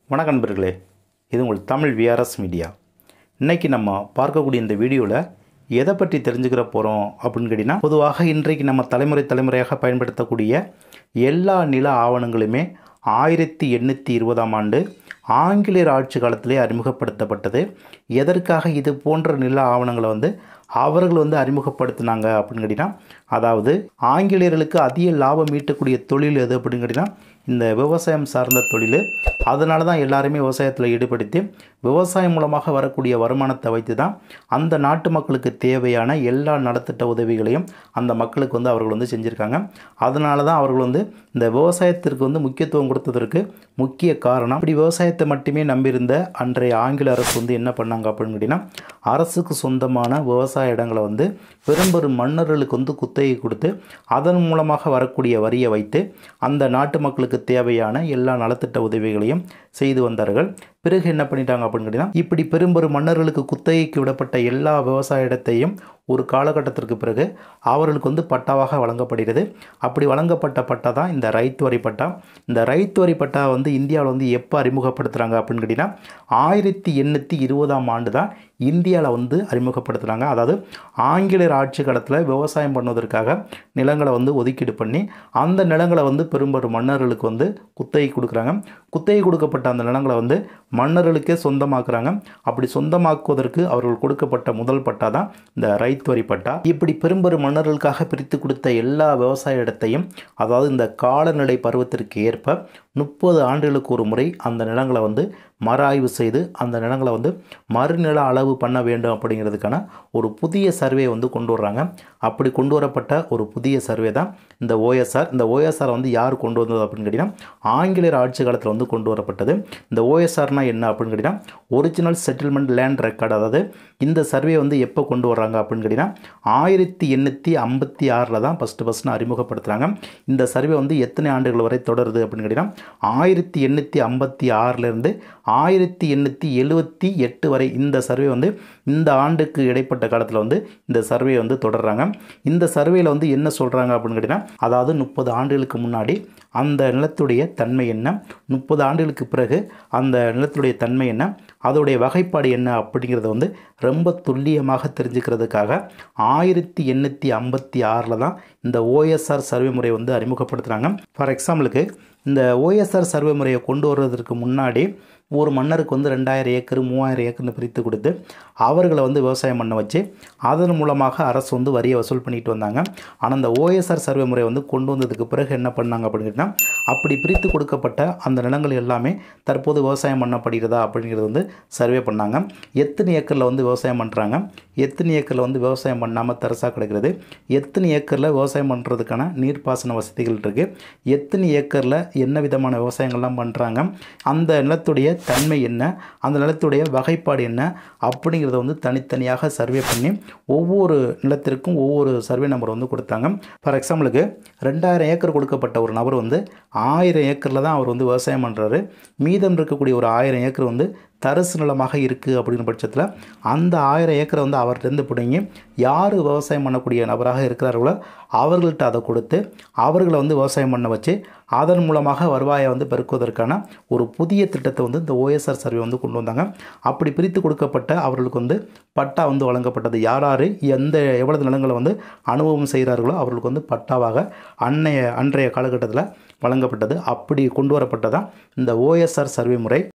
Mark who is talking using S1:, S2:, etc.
S1: வணக்கம் நண்பர்களே இது உங்கள் தமிழ் விஆர்எஸ் மீடியா இன்னைக்கு நம்ம பார்க்கக்கூடிய இந்த வீடியோவில் எதை பற்றி தெரிஞ்சுக்கிற போகிறோம் அப்படின்னு கேட்டிங்கன்னா பொதுவாக இன்றைக்கு நம்ம தலைமுறை தலைமுறையாக பயன்படுத்தக்கூடிய எல்லா நில ஆவணங்களுமே ஆயிரத்தி எண்ணூற்றி இருபதாம் ஆண்டு ஆங்கிலேயர் ஆட்சி காலத்திலே அறிமுகப்படுத்தப்பட்டது எதற்காக இது போன்ற நில ஆவணங்களை வந்து அவர்கள் வந்து அறிமுகப்படுத்தினாங்க அப்படின்னு கேட்டிங்கன்னா அதாவது ஆங்கிலேயர்களுக்கு அதிக லாபம் ஈட்டக்கூடிய தொழில் எது அப்படின்னு கேட்டிங்கன்னா இந்த விவசாயம் சார்ந்த தொழில் அதனால தான் எல்லாருமே விவசாயத்தில் ஈடுபடுத்தி விவசாயம் மூலமாக வரக்கூடிய வருமானத்தை வைத்து தான் அந்த நாட்டு மக்களுக்கு தேவையான எல்லா நலத்திட்ட உதவிகளையும் அந்த மக்களுக்கு வந்து அவர்கள் வந்து செஞ்சுருக்காங்க அதனால தான் அவர்கள் வந்து இந்த விவசாயத்திற்கு வந்து முக்கியத்துவம் கொடுத்ததற்கு முக்கிய காரணம் அப்படி விவசாயத்தை மட்டுமே நம்பியிருந்த அன்றைய ஆங்கில அரசு வந்து என்ன பண்ணாங்க அப்படின்னு கேட்டிங்கன்னா அரசுக்கு சொந்தமான விவசாய இடங்களை வந்து பெரும்பெரும் மன்னர்களுக்கு வந்து குத்தகை கொடுத்து அதன் மூலமாக வரக்கூடிய வரியை வைத்து அந்த நாட்டு மக்களுக்கு தேவையான எல்லா நலத்திட்ட உதவிகளையும் செய்து வந்தார்கள் பிறகு என்ன பண்ணிட்டாங்க அப்படின்னு கேட்டிங்கன்னா இப்படி பெரும்பெரும் மன்னர்களுக்கு குத்தகைக்கு விடப்பட்ட எல்லா விவசாய இடத்தையும் ஒரு காலகட்டத்திற்கு பிறகு அவர்களுக்கு வந்து பட்டாவாக வழங்கப்படுகிறது அப்படி வழங்கப்பட்ட பட்டா தான் இந்த ரைத்து வரி பட்டா இந்த ரைத்து வரி பட்டா வந்து இந்தியாவில் வந்து எப்போ அறிமுகப்படுத்துகிறாங்க அப்படின்னு கேட்டிங்கன்னா ஆயிரத்தி எண்ணூற்றி இருபதாம் ஆண்டு தான் இந்தியாவில் வந்து அறிமுகப்படுத்துகிறாங்க அதாவது ஆங்கிலேயர் ஆட்சி காலத்தில் விவசாயம் பண்ணுவதற்காக நிலங்களை வந்து ஒதுக்கீடு பண்ணி அந்த நிலங்களை வந்து பெரும்பெரும் மன்னர்களுக்கு வந்து குத்தகை கொடுக்குறாங்க குத்தகை கொடுக்கப்பட்ட அந்த நிலங்களை வந்து மன்னர்களுக்கே சொந்தமாக்குறாங்க அப்படி சொந்தமாக்குவதற்கு அவர்கள் கொடுக்கப்பட்ட முதல் பட்டா தான் இந்த ரைத் வரி பட்டா இப்படி பெரும்பெரும் மன்னர்களுக்காக பிரித்து கொடுத்த எல்லா விவசாய இடத்தையும் அதாவது இந்த காலநிலை பருவத்திற்கு ஏற்ப முப்பது ஆண்டுகளுக்கு ஒரு முறை அந்த நிலங்களை வந்து மறு ஆய்வு செய்து அந்த நிலங்களை வந்து மறுநில அளவு பண்ண வேண்டும் அப்படிங்கிறதுக்கான ஒரு புதிய சர்வே வந்து கொண்டு வர்றாங்க அப்படி கொண்டு வரப்பட்ட ஒரு புதிய சர்வே தான் இந்த ஓஎஸ்ஆர் இந்த ஓஎஸ்ஆர் வந்து யார் கொண்டு வந்தது அப்படின்னு கேட்டிங்கன்னா ஆங்கிலேயர் ஆட்சி காலத்தில் வந்து கொண்டு வரப்பட்டது இந்த ஓஎஸ்ஆர்னா என்ன அப்படின்னு கேட்டிங்கன்னா ஒரிஜினல் செட்டில்மெண்ட் லேண்ட் ரெக்கார்டு அதாவது இந்த சர்வே வந்து எப்போ கொண்டு வர்றாங்க அப்படின்னு கேட்டிங்கன்னா ஆயிரத்தி எண்ணூற்றி ஐம்பத்தி ஆறில் தான் ஃபஸ்ட்டு ஃபஸ்ட்டு அறிமுகப்படுத்துகிறாங்க இந்த சர்வே வந்து எத்தனை ஆண்டுகள் வரை தொடருது அப்படின்னு கேட்டிங்கன்னா ஆயிரத்தி எண்ணூற்றி ஐம்பத்தி ஆறிலிருந்து ஆயிரத்தி எண்ணூற்றி எழுபத்தி எட்டு வரை இந்த சர்வே வந்து இந்த ஆண்டுக்கு இடைப்பட்ட காலத்தில் வந்து இந்த சர்வே வந்து தொடர்றாங்க இந்த சர்வேயில் வந்து என்ன சொல்கிறாங்க அப்படின்னு கேட்டிங்கன்னா அதாவது முப்பது ஆண்டுகளுக்கு முன்னாடி அந்த நிலத்துடைய தன்மை என்ன முப்பது ஆண்டுகளுக்கு பிறகு அந்த நிலத்துடைய தன்மை என்ன அதோடைய வகைப்பாடு என்ன அப்படிங்கிறத வந்து ரொம்ப துல்லியமாக தெரிஞ்சுக்கிறதுக்காக ஆயிரத்தி எண்ணூற்றி ஐம்பத்தி ஆறில் தான் இந்த ஓஎஸ்ஆர் சர்வே முறை வந்து அறிமுகப்படுத்துகிறாங்க ஃபார் எக்ஸாம்பிளுக்கு இந்த ஓஎஸ்ஆர் சர்வே முறையை கொண்டு வர்றதுக்கு முன்னாடி ஒரு மன்னருக்கு வந்து ரெண்டாயிரம் ஏக்கர் மூவாயிரம் ஏக்கர்னு பிரித்து கொடுத்து அவர்களை வந்து விவசாயம் பண்ண வச்சு அதன் மூலமாக அரசு வந்து வரியை வசூல் பண்ணிட்டு வந்தாங்க ஆனால் அந்த ஓஎஸ்ஆர் சர்வே முறை வந்து கொண்டு வந்ததுக்கு பிறகு என்ன பண்ணாங்க அப்படின்னு கேட்டால் அப்படி பிரித்து கொடுக்கப்பட்ட அந்த நிலங்கள் எல்லாமே தற்போது விவசாயம் பண்ணப்படுகிறதா அப்படிங்கிறது வந்து சர்வே பண்ணாங்க எத்தனை ஏக்கரில் வந்து விவசாயம் பண்ணுறாங்க எத்தனை ஏக்கரில் வந்து விவசாயம் பண்ணாமல் தரசாக கிடக்கிறது எத்தனை ஏக்கரில் விவசாயம் பண்ணுறதுக்கான நீர்ப்பாசன வசதிகள் இருக்குது எத்தனை ஏக்கரில் என்ன விதமான விவசாயங்கள்லாம் பண்ணுறாங்க அந்த நிலத்துடைய தன்மை என்ன அந்த நிலத்துடைய வகைப்பாடு என்ன அப்படிங்கிறத வந்து தனித்தனியாக சர்வே பண்ணி ஒவ்வொரு நிலத்திற்கும் ஒவ்வொரு சர்வே நம்பர் வந்து கொடுத்தாங்க ஃபார் எக்ஸாம்பிளுக்கு ரெண்டாயிரம் ஏக்கர் கொடுக்கப்பட்ட ஒரு நபர் வந்து ஆயிரம் ஏக்கரில் தான் அவர் வந்து விவசாயம் பண்ணுறாரு மீதம் இருக்கக்கூடிய ஒரு ஆயிரம் ஏக்கர் வந்து தரிசு நிலமாக இருக்குது அப்படிங்கிற பட்சத்தில் அந்த ஆயிரம் ஏக்கரை வந்து அவர்கிட்டருந்து பிடுங்கி யார் விவசாயம் பண்ணக்கூடிய நபராக இருக்கிறார்களோ அவர்கள்ட்ட அதை கொடுத்து அவர்களை வந்து விவசாயம் பண்ண வச்சு அதன் மூலமாக வருவாயை வந்து பெருக்குவதற்கான ஒரு புதிய திட்டத்தை வந்து இந்த ஓஎஸ்ஆர் சர்வே வந்து கொண்டு வந்தாங்க அப்படி பிரித்து கொடுக்கப்பட்ட அவர்களுக்கு வந்து பட்டா வந்து வழங்கப்பட்டது யார் யார் எந்த எவ்வளவு நிலங்களை வந்து அனுபவம் செய்கிறார்களோ அவர்களுக்கு வந்து பட்டாவாக அன்னைய அன்றைய காலகட்டத்தில் வழங்கப்பட்டது அப்படி கொண்டு வரப்பட்டதான் இந்த ஓஎஸ்ஆர் சர்வே முறை